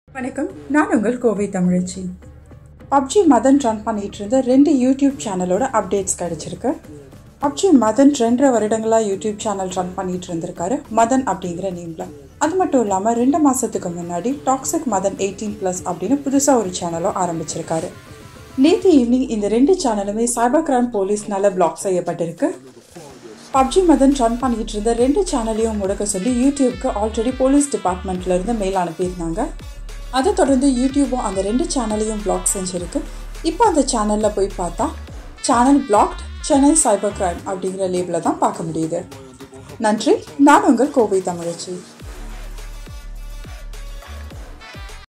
வணக்கம் நான் உங்கள் கோவை தமிழச்சி பப்ஜி மதன் ரன் பண்ணிட்டு இருந்த ரெண்டு யூடியூப் சேனலோட அப்டேட்ஸ் கிடைச்சிருக்கு பப்ஜி மதன் ரெண்டரை வருடங்களாக யூடியூப் சேனல் ரன் பண்ணிட்டு இருந்திருக்காரு மதன் அப்படிங்கிற நேமில் அது மட்டும் இல்லாமல் ரெண்டு மாதத்துக்கு முன்னாடி டாக்ஸிக் மதன் எயிட்டீன் ப்ளஸ் அப்படின்னு புதுசாக ஒரு சேனலும் ஆரம்பிச்சிருக்காரு நேற்று ஈவினிங் இந்த ரெண்டு சேனலுமே சைபர் கிரைம் போலீஸ்னால பிளாக் செய்யப்பட்டிருக்கு பப்ஜி மதன் ரன் பண்ணிட்டு இருந்த ரெண்டு சேனலையும் முடக்க சொல்லி யூடியூப்க்கு ஆல்ரெடி போலீஸ் டிபார்ட்மெண்ட்ல இருந்து மெயில் அனுப்பியிருந்தாங்க அதை தொடர்ந்து யூடியூபும் அந்த ரெண்டு சேனலையும் பிளாக் செஞ்சிருக்கு இப்போ அந்த சேனலில் போய் பார்த்தா channel blocked Chennai cyber crime அப்படிங்கிற லேபிளை தான் பார்க்க முடியுது நன்றி நான் உங்கள் கோவை தமிழச்சி